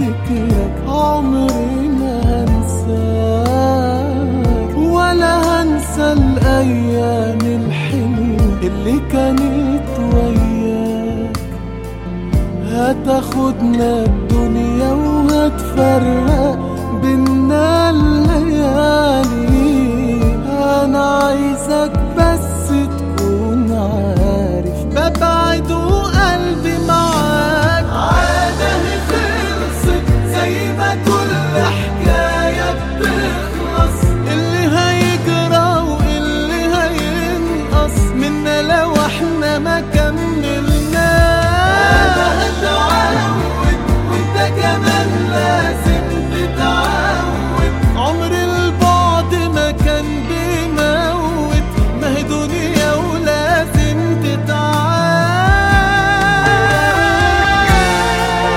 هفتكرك عمري ما هنساك ولا هنسى الأيام الحلوة اللي كانت وياك هتاخدنا الدنيا وهتفرق بينا الليالي انا عايزك بس